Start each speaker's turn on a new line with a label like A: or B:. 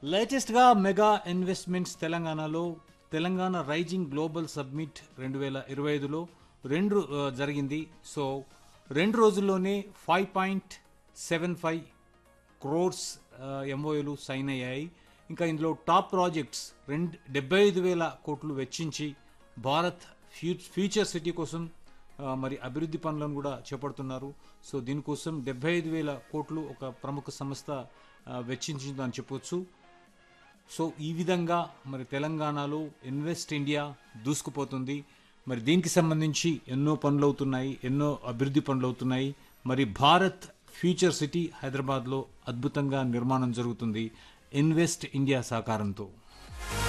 A: లేటెస్ట్గా mega investments తెలంగాణలో Telangana rising global submit రెండు వేల ఇరవై ఐదులో రెండు ఆ, జరిగింది సో రెండు రోజుల్లోనే five point seven five crores ఎంఓఏలు సైన్ అయ్యాయి ఇంకా ఇందులో టాప్ ప్రాజెక్ట్స్ రెండు డెబ్బై ఐదు వేల కోట్లు వెచ్చించి భారత్ ఫ్యూ ఫ్యూచర్ సిటీ కోసం ఆ, మరి అభివృద్ధి పనులను కూడా చేపడుతున్నారు సో దీనికోసం డెబ్బై ఐదు వేల కోట్లు ఒక ప్రముఖ సంస్థ ఆ, వెచ్చించిందని చెప్పొచ్చు సో ఈ విధంగా మరి తెలంగాణలో ఇన్వెస్ట్ ఇండియా దూసుకుపోతుంది మరి దీనికి సంబంధించి ఎన్నో పనులు అవుతున్నాయి ఎన్నో అభివృద్ధి పనులు అవుతున్నాయి మరి భారత్ ఫ్యూచర్ సిటీ హైదరాబాద్లో అద్భుతంగా నిర్మాణం జరుగుతుంది ఇన్వెస్ట్ ఇండియా సహకారంతో